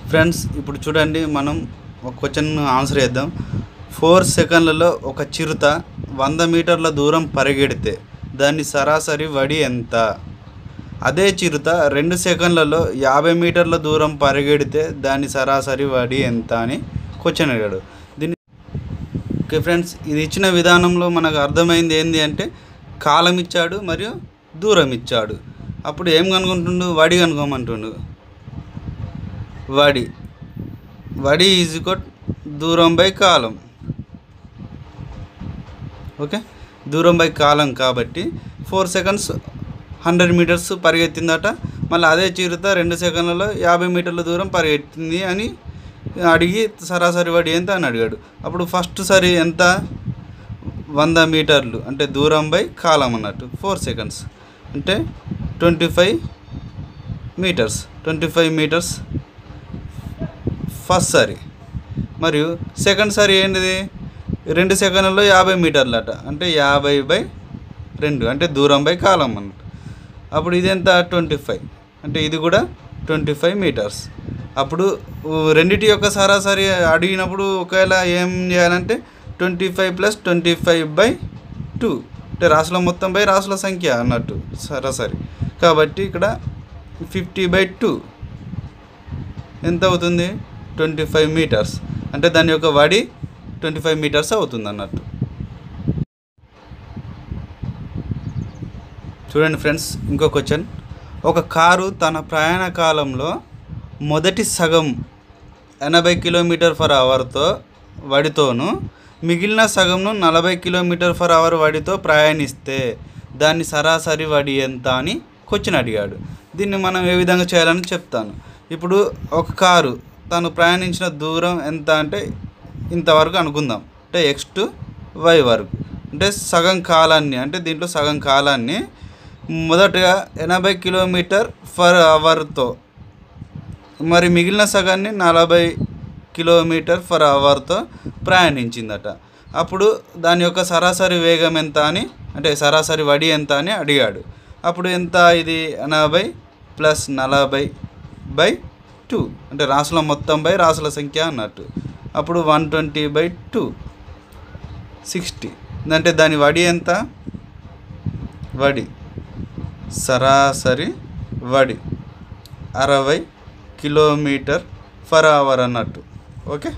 friends ఇప్పుడు చూడండి మనం ఒక క్వశ్చన్ ఆన్సర్ చేద్దాం ఫోర్ సెకండ్లలో ఒక చిరుత వంద మీటర్ల దూరం పరిగెడితే దాని సరాసరి వడి ఎంత అదే చిరుత రెండు సెకండ్లలో యాభై మీటర్ల దూరం పరిగెడితే దాని సరాసరి వడి ఎంత అని క్వశ్చన్ అడిగాడు దీన్ని ఓకే ఫ్రెండ్స్ ఇది ఇచ్చిన విధానంలో మనకు అర్థమైంది ఏంటి అంటే కాలం ఇచ్చాడు మరియు దూరం ఇచ్చాడు అప్పుడు ఏం కనుక్కుంటుండు వడి కనుక్కోమంటుండు వడి వడి ఈజ్ ఈక్వల్ దూరం బై కాలం ఓకే దూరం బై కాలం కాబట్టి ఫోర్ సెకండ్స్ హండ్రెడ్ మీటర్స్ పరిగెత్తిందట మళ్ళీ అదే చిరుత రెండు సెకండ్లలో యాభై మీటర్ల దూరం పరిగెత్తింది అని అడిగి సరాసరి వడి ఎంత అని అడిగాడు అప్పుడు ఫస్ట్ సరి ఎంత వంద మీటర్లు అంటే దూరం బై కాలం అన్నట్టు ఫోర్ సెకండ్స్ అంటే twenty five metres twenty five metres first సారి మరియు సెకండ్ సారి ఏంటిది రెండు సెకండ్లలో యాభై మీటర్లట అంటే యాభై బై రెండు అంటే దూరం బై కాలం అన్నట్టు అప్పుడు ఇది ఎంత ట్వంటీ ఫైవ్ అంటే ఇది కూడా ట్వంటీ ఫైవ్ మీటర్స్ అప్పుడు ఊ, రెండిటి యొక్క సరాసరి అడిగినప్పుడు ఒకవేళ ఏం చేయాలంటే twenty five plus twenty five by two అంటే రాసుల మొత్తం బై రాసుల సంఖ్య అన్నట్టు సరాసరి కాబట్టి ఇక్కడ ఫిఫ్టీ బై టూ ఎంత అవుతుంది ట్వంటీ ఫైవ్ మీటర్స్ అంటే దాని యొక్క వడి ట్వంటీ ఫైవ్ మీటర్స్ అవుతుంది అన్నట్టు చూడండి ఫ్రెండ్స్ ఇంకో క్వశ్చన్ ఒక కారు తన ప్రయాణ కాలంలో మొదటి సగం ఎనభై కిలోమీటర్ ఫర్ అవర్తో వడితోను మిగిలిన సగంను నలభై కిలోమీటర్ ఫర్ అవర్ వడితో ప్రయాణిస్తే దాని సరాసరి వడి ఎంత అని క్వశ్చన్ అడిగాడు దీన్ని మనం ఏ విధంగా చేయాలని చెప్తాను ఇప్పుడు ఒక కారు తను ప్రయాణించిన దూరం ఎంత అంటే ఇంతవరకు అనుకుందాం అంటే ఎక్స్ టు వై వరకు అంటే సగం కాలాన్ని అంటే దీంట్లో సగం కాలాన్ని మొదటగా ఎనభై కిలోమీటర్ ఫర్ అవర్తో మరి మిగిలిన సగాన్ని నలభై కిలోమీటర్ ఫర్ అవర్తో ప్రయాణించిందట అప్పుడు దాని యొక్క సరాసరి వేగం ఎంత అని అంటే సరాసరి వడి ఎంత అని అడిగాడు అప్పుడు ఎంత ఇది ఎనభై ప్లస్ నలభై బై టూ అంటే రాసుల మొత్తం బై రాసుల సంఖ్య అన్నట్టు అప్పుడు one twenty by two sixty అంటే దాని వడి ఎంత వడి సరాసరి వడి అరవై కిలోమీటర్ ఫర్ అవర్ అన్నట్టు ఓకే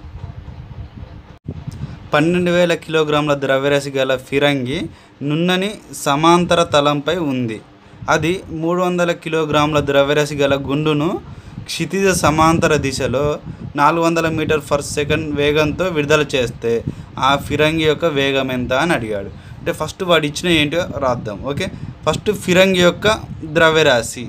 పన్నెండు వేల కిలోగ్రాముల ద్రవ్యరాశి గల ఫిరంగి నున్నని సమాంతర తలంపై ఉంది అది మూడు వందల కిలోగ్రాముల ద్రవ్యరాశి గల గుండును క్షితిజ సమాంతర దిశలో నాలుగు వందల మీటర్ ఫర్ సెకండ్ వేగంతో విడుదల చేస్తే ఆ ఫిరంగి యొక్క వేగం ఎంత అని అడిగాడు అంటే ఫస్ట్ వాడు ఇచ్చిన ఏంటో రాద్దాం ఓకే ఫస్ట్ ఫిరంగి యొక్క ద్రవ్యరాశి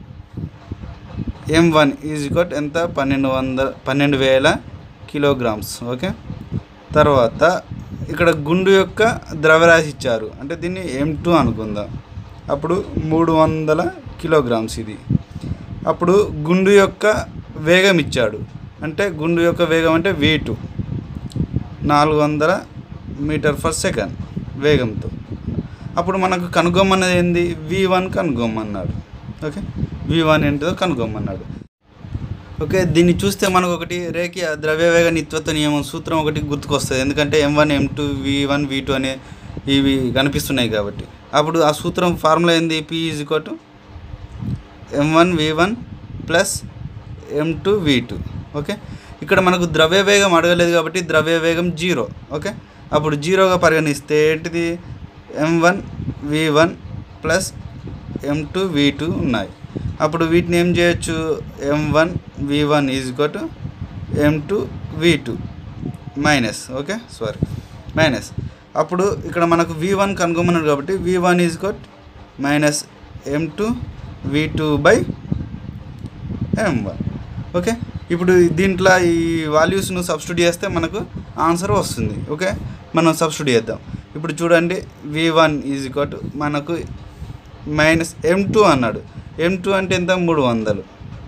ఎం వన్ ఈజ్ ఈక్వట్ ఎంత పన్నెండు వందల పన్నెండు వేల కిలోగ్రామ్స్ ఓకే తర్వాత ఇక్కడ గుండు యొక్క ద్రవ్యరాశి ఇచ్చారు అంటే దీన్ని ఎం టూ అనుకుందాం అప్పుడు మూడు వందల కిలోగ్రామ్స్ ఇది అప్పుడు గుండు యొక్క వేగం ఇచ్చాడు అంటే గుండు యొక్క వేగం అంటే వీ టూ నాలుగు వందల మీటర్ ఫర్ సెకండ్ వేగంతో అప్పుడు మనకు కనుగొమ్మన్నది ఏంది వి వన్ కనుగొమ్మన్నాడు ఓకే వి వన్ ఏంటిదో కనుగొమ్మన్నాడు ఓకే దీన్ని చూస్తే మనకు ఒకటి రేఖీయ ద్రవ్యవేగ నిత్వత్వ నియమం సూత్రం ఒకటి గుర్తుకొస్తుంది ఎందుకంటే M one M two V one V two అనే ఇవి కనిపిస్తున్నాయి కాబట్టి అప్పుడు ఆ సూత్రం ఫార్ములా ఏంది P is equal to M one V one plus M two V two okay ఇక్కడ మనకు ద్రవ్యవేగం అడగలేదు కాబట్టి ద్రవ్యవేగం జీరో ఓకే అప్పుడు జీరోగా పరిగణిస్తే ఏంటిది M one V one plus M two V two ఉన్నాయి అప్పుడు వీటిని ఏం చేయొచ్చు M one V one is equal to M two V two minus okay sorry minus అప్పుడు ఇక్కడ మనకు వి వన్ కనుగొమన్నాడు కాబట్టి V one is equal minus M two V two by M one okay ఇప్పుడు దీంట్లో ఈ వాల్యూస్ను సబ్స్టిట్యూట్ చేస్తే మనకు ఆన్సర్ వస్తుంది ఓకే మనం సబ్స్టిట్యూట్ చేద్దాం ఇప్పుడు చూడండి వి వన్ ఈజ్ ఈక్వల్ మనకు మైనస్ ఎం టూ అన్నాడు ఎం టూ అంటే ఎంత మూడు వందలు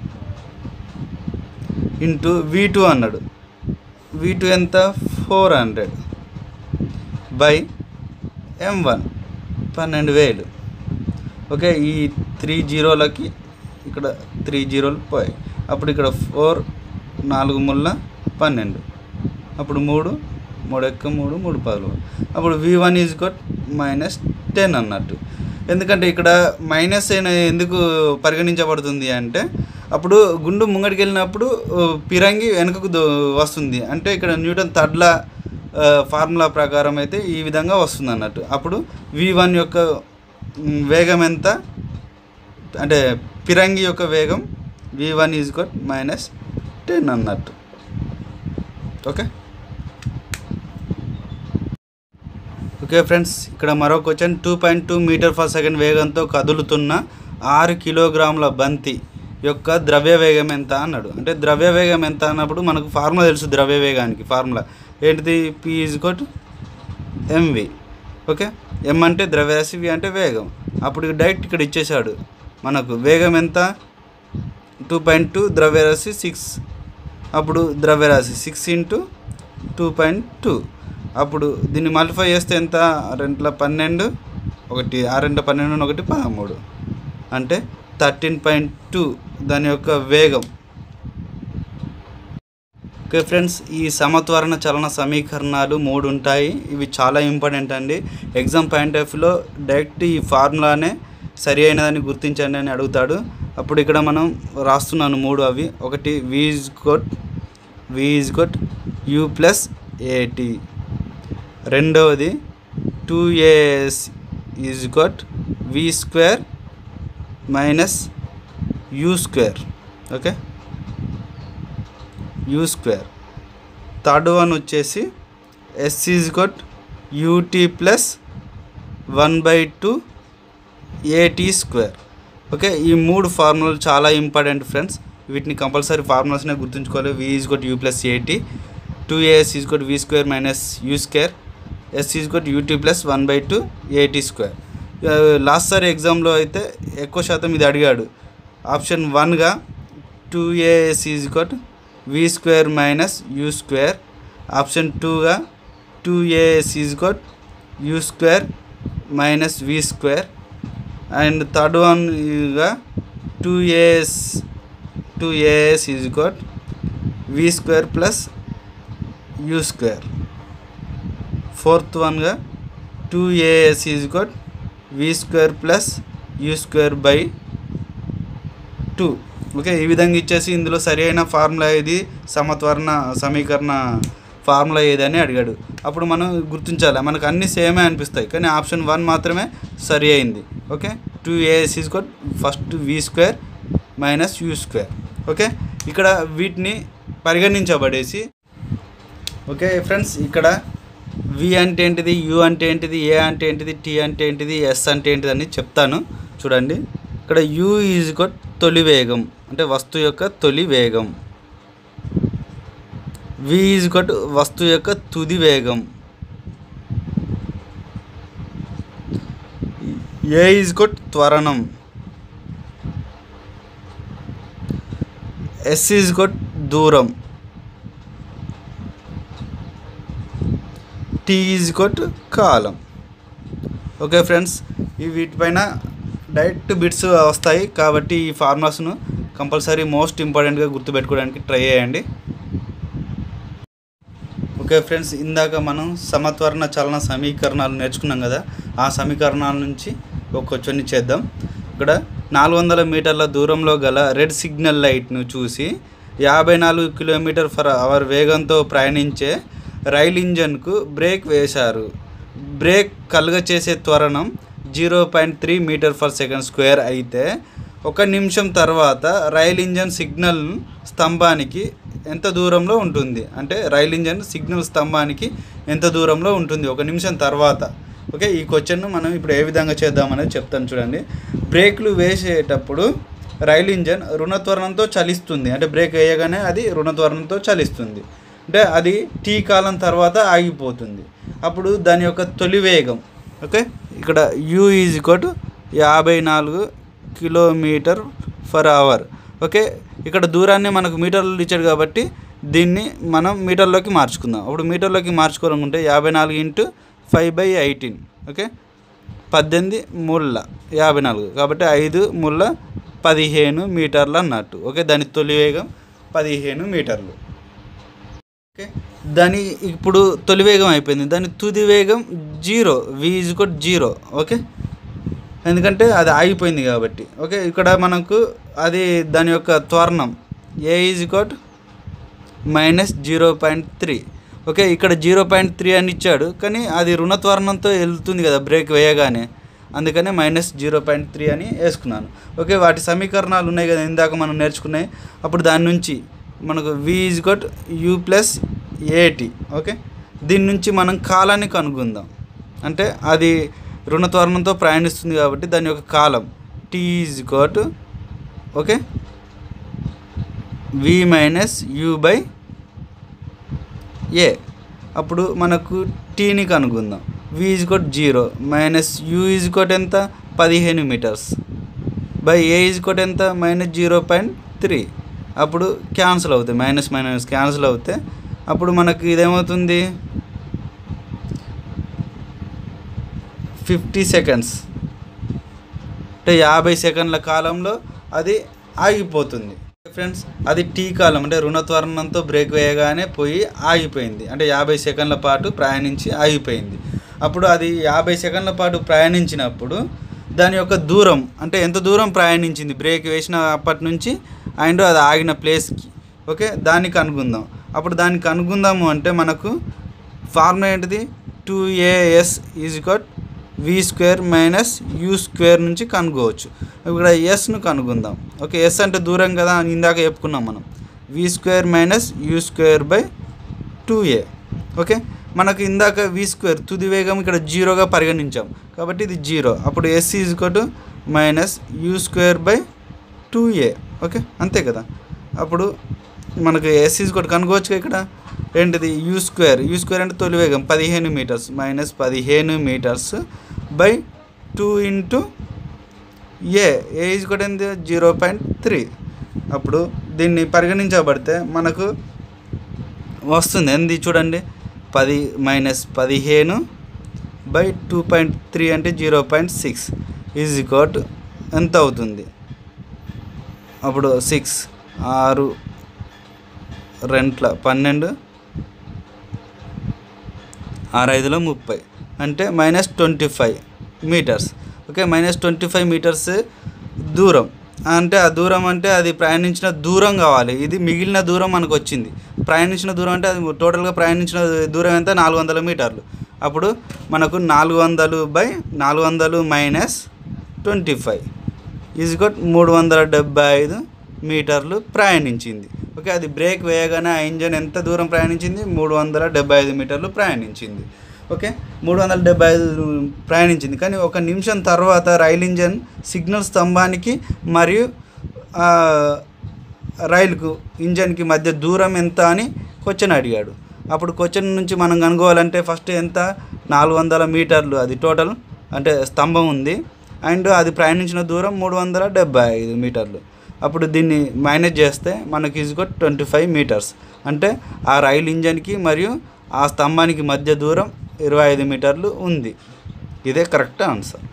ఇంటూ వి టూ అన్నాడు వి టూ ఎంత four hundred by M one పన్నెండు వేలు ఓకే ఈ త్రీ జీరోలకి ఇక్కడ త్రీ జీరోలు పోయాయి అప్పుడు ఇక్కడ ఫోర్ నాలుగు ముళ్ళ పన్నెండు అప్పుడు మూడు మూడు ఎక్క మూడు మూడు పదులు అప్పుడు V one is got minus ten అన్నట్టు ఎందుకంటే ఇక్కడ మైనస్ అయిన ఎందుకు పరిగణించబడుతుంది అంటే అప్పుడు గుండు ముంగడికి వెళ్ళినప్పుడు ఆ, పిరంగి వెనుకకు దో- వస్తుంది అంటే ఇక్కడ న్యూటన్ థర్డ్ల ఫార్ములా ప్రకారం అయితే ఈ విధంగా వస్తుంది అన్నట్టు అప్పుడు వి వన్ యొక్క మ్, వేగం ఎంత అంటే పిరంగి యొక్క వేగం V one is got minus ten అన్నట్టు ఓకే ఓకే ఫ్రెండ్స్ ఇక్కడ మరో question two point two metre per second వేగంతో కదులుతున్న ఆరు కిలోగ్రాముల బంతి యొక్క ద్రవ్య వేగం ఎంత అన్నాడు అంటే ద్రవ్య వేగం ఎంత అన్నప్పుడు మనకు ఫార్ములా తెలుసు ద్రవ్య వేగానికి ఫార్ములా ఏంటిది P is got MV okay M అంటే ద్రవ్యరాశి వి అంటే వేగం అప్పుడు డైరెక్ట్ ఇక్కడ ఇచ్చేసాడు మనకు వేగం ఎంత టూ పాయింట్ టూ ద్రవ్యరాశి సిక్స్ అప్పుడు ద్రవ్యరాశి six into two point two అప్పుడు దీన్ని మల్టిఫై చేస్తే ఎంత రెంట్ల పన్నెండు ఒకటి ఆ రెండు పన్నెండు ఒకటి పదమూడు అంటే థర్టీన్ పాయింట్ టూ దాని యొక్క వేగం ఓకే ఫ్రెండ్స్ ఈ సమత్వరణ చలన సమీకరణాలు మూడు ఉంటాయి ఇవి చాలా ఇంపార్టెంట్ అండి ఎగ్జామ్ పాయింట్ ఆఫ్ వ్యూలో డైరెక్ట్ ఈ ఫార్ములానే సరి అయినదని గుర్తించండి అని అడుగుతాడు అప్పుడు ఇక్కడ మనం రాస్తున్నాను మూడు అవి ఒకటి V is got V is got U plus AT రెండవది two as is got V square minus you square okay U square third one వచ్చేసి S is got UT plus one by two AT square okay ఈ మూడు ఫార్ములాలు చాలా important friends వీటిని compulsory ఫార్ములాస్నే గుర్తుంచుకోవాలి V is got U plus AT two as is got V square minus you square S is got UT plus one by two AT square last సారి ఎగ్జామ్లో అయితే ఎక్కువ శాతం ఇది అడిగాడు ఆప్షన్ వన్గా two as is got V square minus you square option టూగా two as is got U square minus V square and third వన్గా two AS two as is got V square plus U square fourth వన్గా two as is got V square plus U square by two okay ఈ విధంగా ఇచ్చేసి ఇందులో సరి అయిన formula ఏది సమత్వరణ సమీకరణ ఫార్ములా ఏది అని అడిగాడు అప్పుడు మనం గుర్తించాలి మనకు అన్ని సేమే అనిపిస్తాయి కానీ ఆప్షన్ వన్ మాత్రమే సరి అయింది okay two as is got first V square minus you square okay ఇక్కడ వీటిని పరిగణించబడేసి ఓకే ఫ్రెండ్స్ ఇక్కడ వి అంటే ఏంటిది యు అంటే ఏంటిది ఏ అంటే ఏంటిది టీ అంటే ఏంటిది ఎస్ అంటే ఏంటిది అని చెప్తాను చూడండి ఇక్కడ యు ఈజ్ గొట్ తొలి వేగం అంటే వస్తువు యొక్క తొలి వేగం వి ఈజ్ గొట్ వస్తువు యొక్క తుది వేగం ఏ ఈజ్ గొట్ త్వరణం ఎస్ ఈజ్ గొట్ దూరం టీ ఈజ్ గొట్ కాలం ఓకే ఫ్రెండ్స్ ఈ వీటిపైన డైరెక్ట్ బిట్స్ వస్తాయి కాబట్టి ఈ ఫార్ములాస్ను కంపల్సరీ మోస్ట్ ఇంపార్టెంట్గా గుర్తుపెట్టుకోవడానికి ట్రై చేయండి ఓకే ఫ్రెండ్స్ ఇందాక మనం సమత్వరణ చలన సమీకరణాలు నేర్చుకున్నాం కదా ఆ సమీకరణాల నుంచి ఒక క్వశ్చన్ చేద్దాం ఇక్కడ నాలుగు వందల మీటర్ల దూరంలో గల రెడ్ సిగ్నల్ లైట్ను చూసి యాభై నాలుగు కిలోమీటర్ ఫర్ అవర్ వేగంతో ప్రయాణించే రైల్ ఇంజన్కు బ్రేక్ వేశారు బ్రేక్ కలుగ చేసే త్వరణం zero point three metre per second square అయితే ఒక నిమిషం తర్వాత రైల్ ఇంజన్ సిగ్నల్ స్తంభానికి ఎంత దూరంలో ఉంటుంది అంటే రైల్ ఇంజన్ సిగ్నల్ స్తంభానికి ఎంత దూరంలో ఉంటుంది ఒక నిమిషం తర్వాత ఓకే ఈ క్వశ్చన్ను మనం ఇప్పుడు ఏ విధంగా చేద్దామనేది చెప్తాను చూడండి బ్రేక్లు వేసేటప్పుడు రైలు ఇంజన్ రుణత్వరణంతో చలిస్తుంది అంటే బ్రేక్ వేయగానే అది రుణత్వరణంతో చలిస్తుంది అంటే అది టీ కాలం తర్వాత ఆగిపోతుంది అప్పుడు దాని యొక్క తొలి వేగం ఓకే ఇక్కడ యూ ఈజ్ కోట్ యాభై నాలుగు కిలోమీటర్ ఫర్ అవర్ ఓకే ఇక్కడ దూరాన్ని మనకు మీటర్లు ఇచ్చాడు కాబట్టి దీన్ని మనం మీటర్లోకి మార్చుకుందాం అప్పుడు మీటర్లోకి మార్చుకోవాలనుకుంటే యాభై నాలుగు into five by eighteen okay పద్దెనిమిది ముళ్ళ యాభై నాలుగు కాబట్టి ఐదు ముళ్ళ పదిహేను మీటర్లు అన్నట్టు ఓకే దాని తొలి వేగం పదిహేను మీటర్లు ఓకే దాని ఇప్పుడు తొలి వేగం అయిపోయింది దాని తుది వేగం zero v is equal zero okay ఎందుకంటే అది ఆగిపోయింది కాబట్టి ఓకే ఇక్కడ మనకు అది దాని యొక్క త్వరణం a is equal minus zero point three okay ఇక్కడ జీరో పాయింట్ త్రీ అని ఇచ్చాడు కానీ అది రుణత్వరణంతో వెళ్తుంది కదా బ్రేక్ వేయగానే అందుకనే మైనస్ జీరో పాయింట్ త్రీ అని వేసుకున్నాను ఓకే వాటి సమీకరణాలు ఉన్నాయి కదా ఇందాక మనం నేర్చుకున్నాయి అప్పుడు దాని నుంచి మనకు v is equal u plus at okay దీని నుంచి మనం కాలాన్ని కనుగొందాం అంటే అది రుణత్వరణంతో ప్రయాణిస్తుంది కాబట్టి దాని యొక్క కాలం t is equal okay v minus u by a అప్పుడు మనకు టీని కనుక్కుందాం v is equal zero minus u is equal ఎంత పదిహేను meters by a is equal ఎంత మైనస్ జీరో పాయింట్ త్రీ అప్పుడు క్యాన్సిల్ అవుతాయి మైనస్ మైనస్ క్యాన్సిల్ అవుతే అప్పుడు మనకు ఇదేమవుతుంది ఫిఫ్టీ సెకండ్స్ అంటే యాభై సెకండ్ల కాలంలో అది ఆగిపోతుంది ఫ్రెండ్స్ అది టీ కాలం అంటే రుణత్వరణంతో బ్రేక్ వేయగానే పోయి ఆగిపోయింది అంటే యాభై సెకండ్ల పాటు ప్రయాణించి ఆగిపోయింది అప్పుడు అది యాభై సెకండ్ల పాటు ప్రయాణించినప్పుడు దాని యొక్క దూరం అంటే ఎంత దూరం ప్రయాణించింది బ్రేక్ వేసిన అప్పటి నుంచి అండ్ అది ఆగిన ప్లేస్కి ఓకే దానికి అనుకుందాం అప్పుడు దానికి అనుకుందాము అంటే మనకు ఫార్ములా ఏంటిది two as is equal v square minus you square నుంచి కనుక్కోవచ్చు ఇక్కడ ఎస్ను కనుక్కుందాం ఓకే ఎస్ అంటే దూరం కదా అని ఇందాక చెప్పుకున్నాం మనం v square minus you square by two a okay మనకు ఇందాక వి స్క్వేర్ తుది వేగం ఇక్కడ జీరోగా పరిగణించాం కాబట్టి ఇది జీరో అప్పుడు s is to minus you square by two a okay అంతే కదా అప్పుడు మనకు ఎస్ ఈజ్ కొట్టు కనుక్కోవచ్చు ఇక్కడ ఏంటిది యూ స్క్వేర్ యూ స్క్వేర్ అంటే తొలి వేగం పదిహేను మీటర్స్ మైనస్ పదిహేను meters by two into a a is కూడా ఏంది జీరో పాయింట్ త్రీ అప్పుడు దీన్ని పరిగణించబడితే మనకు వస్తుంది ఏంది చూడండి పది మైనస్ పదిహేను బై టూ పాయింట్ త్రీ అంటే zero point six is equal ఎంత అవుతుంది అప్పుడు సిక్స్ ఆరు రెంట్ల పన్నెండు ఆరు ఐదులో ముప్పై అంటే minus twenty five meters okay minus twenty five meters దూరం అంటే ఆ దూరం అంటే అది ప్రయాణించిన దూరం కావాలి ఇది మిగిలిన దూరం మనకు వచ్చింది ప్రయాణించిన దూరం అంటే అది టోటల్గా ప్రయాణించిన దూరం ఎంత నాలుగు వందల మీటర్లు అప్పుడు మనకు నాలుగు వందలు బై నాలుగు వందలు minus twenty five is equal మూడు వందల డెబ్బై ఐదు మీటర్లు ప్రయాణించింది ఓకే అది బ్రేక్ వేయగానే ఆ ఇంజన్ ఎంత దూరం ప్రయాణించింది మూడు వందల డెబ్బై ఐదు మీటర్లు ప్రయాణించింది ఓకే మూడు వందల డెబ్బై ఐదు ప్రయాణించింది కానీ ఒక నిమిషం తర్వాత రైలు ఇంజన్ సిగ్నల్ స్తంభానికి మరియు ఆ, రైలుకు ఇంజన్కి మధ్య దూరం ఎంత అని క్వశ్చన్ అడిగాడు అప్పుడు క్వశ్చన్ నుంచి మనం కనుక్కోవాలంటే ఫస్ట్ ఎంత నాలుగు వందల మీటర్లు అది టోటల్ అంటే స్తంభం ఉంది అండ్ అది ప్రయాణించిన దూరం మూడు వందల డెబ్బై ఐదు మీటర్లు అప్పుడు దీన్ని మైనస్ చేస్తే మనకి ఈజ్గో ట్వంటీ ఫైవ్ మీటర్స్ అంటే ఆ రైలు ఇంజన్కి మరియు ఆ స్తంభానికి మధ్య దూరం ఇరవై ఐదు మీటర్లు ఉంది ఇదే కరెక్ట్ ఆన్సర్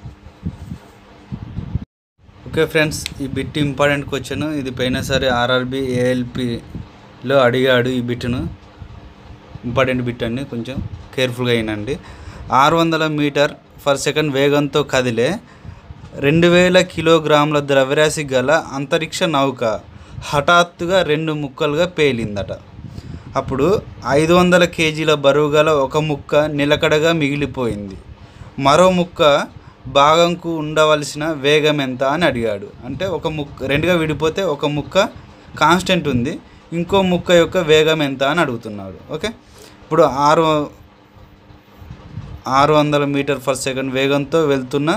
ఓకే ఫ్రెండ్స్ ఈ బిట్ ఇంపార్టెంట్ క్వశ్చన్ ఇది పోయినసారి ఆర్ఆర్బి ఏఎల్పిలో అడిగాడు ఈ బిట్ను ఇంపార్టెంట్ బిట్ అండి కొంచెం కేర్ఫుల్గా అయినండి ఆరు వందల మీటర్ ఫర్ సెకండ్ వేగంతో కదిలే రెండు వేల కిలోగ్రాముల ద్రవ్యరాశి గల అంతరిక్ష నౌక హఠాత్తుగా రెండు ముక్కలుగా పేలిందట అప్పుడు ఐదు వందల కేజీల బరువు గల ఒక ముక్క నిలకడగా మిగిలిపోయింది మరో ముక్క భాగంకు ఉండవలసిన వేగం ఎంత అని అడిగాడు అంటే ఒక ముక్క రెండుగా విడిపోతే ఒక ముక్క కాన్స్టెంట్ ఉంది ఇంకో ముక్క యొక్క వేగం ఎంత అని అడుగుతున్నాడు ఓకే ఇప్పుడు ఆరు ఆరు వందల మీటర్ పర్ సెకండ్ వేగంతో వెళ్తున్న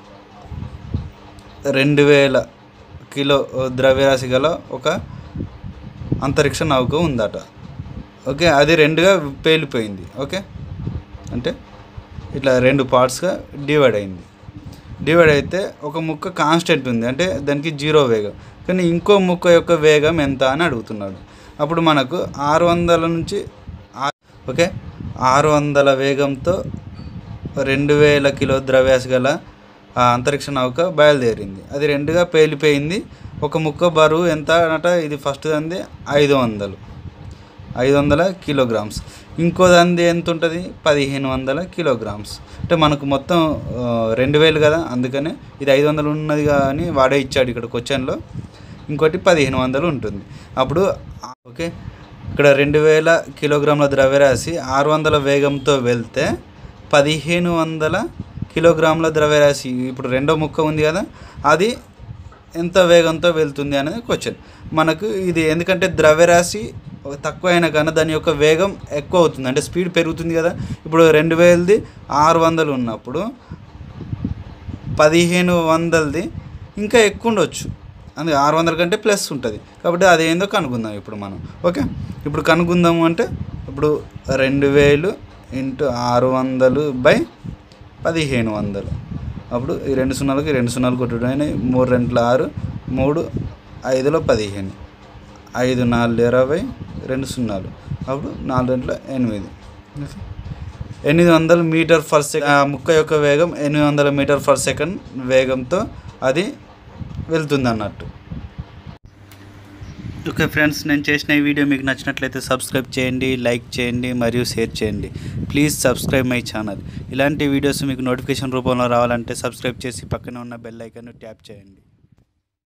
రెండు వేల కిలో ద్రవ్యరాశి గల ఒక అంతరిక్ష నౌక ఉందట ఓకే అది రెండుగా పేలిపోయింది ఓకే అంటే ఇట్లా రెండు పార్ట్స్గా డివైడ్ అయింది డివైడ్ అయితే ఒక ముక్క కాన్స్టెంట్ ఉంది అంటే దానికి జీరో వేగం కానీ ఇంకో ముక్క యొక్క వేగం ఎంత అని అడుగుతున్నాడు అప్పుడు మనకు ఆరు వందల నుంచి ఆ- ఓకే ఆరు వందల వేగంతో రెండు వేల కిలో ద్రవ్యాస గల ఆ అంతరిక్ష నౌక బయలుదేరింది అది రెండుగా పేలిపోయింది ఒక ముక్క బరువు ఎంత అనట ఇది ఫస్ట్ అంది ఐదు వందలు ఐదు వందల కిలోగ్రామ్స్ ఇంకో దానిది ఎంత ఉంటుంది పదిహేను వందల కిలోగ్రామ్స్ అంటే మనకు మొత్తం ఆ, రెండు వేలు కదా అందుకనే ఇది ఐదు వందలు ఉన్నది కానీ వాడే ఇచ్చాడు ఇక్కడ క్వశ్చన్లో ఇంకోటి పదిహేను వందలు ఉంటుంది అప్పుడు ఆ, ఓకే ఇక్కడ రెండు వేల కిలోగ్రాముల ద్రవ్యరాశి ఆరు వందల వేగంతో వెళ్తే పదిహేను వందల కిలోగ్రాముల ద్రవ్యరాశి ఇప్పుడు రెండో ముక్క ఉంది కదా అది ఎంత వేగంతో వెళ్తుంది అనేది క్వశ్చన్ మనకు ఇది ఎందుకంటే ద్రవ్యరాశి తక్కువ అయినా కానీ దాని యొక్క వేగం ఎక్కువ అవుతుంది అంటే స్పీడ్ పెరుగుతుంది కదా ఇప్పుడు రెండు వేలది ఆరు వందలు ఉన్నప్పుడు పదిహేను వందలది ఇంకా ఎక్కువ ఉండొచ్చు అందుకే ఆరు వందల కంటే ప్లస్ ఉంటుంది కాబట్టి అది ఏందో కనుక్కుందాం ఇప్పుడు మనం ఓకే ఇప్పుడు కనుక్కుందాము అంటే ఇప్పుడు రెండు వేలు ఇంటూ ఆరు వందలు బై పదిహేను వందలు అప్పుడు ఈ రెండు సున్నాలకి రెండు సున్నాలు కొట్టడం మూడు రెంట్ల ఆరు మూడు ఐదులో పదిహేను ఐదు నాలుగు ఇరవై రెండు సున్నాలు అప్పుడు నాలుగు రెంట్ల ఎనిమిది ఎనిమిది వందల మీటర్ పర్ సెకండ్ ఆ ముక్క యొక్క వేగం ఎనిమిది వందల మీటర్ పర్ సెకండ్ వేగంతో అది వెళ్తుంది అన్నట్టు ఓకే ఫ్రెండ్స్ నేను చేసిన ఈ వీడియో మీకు నచ్చినట్లయితే సబ్స్క్రైబ్ చేయండి లైక్ చేయండి మరియు షేర్ చేయండి ప్లీజ్ సబ్స్క్రైబ్ మై ఛానల్ ఇలాంటి వీడియోస్ మీకు నోటిఫికేషన్ రూపంలో రావాలంటే సబ్స్క్రైబ్ చేసి పక్కన ఉన్న బెల్ ఐకాన్ ట్యాప్ చేయండి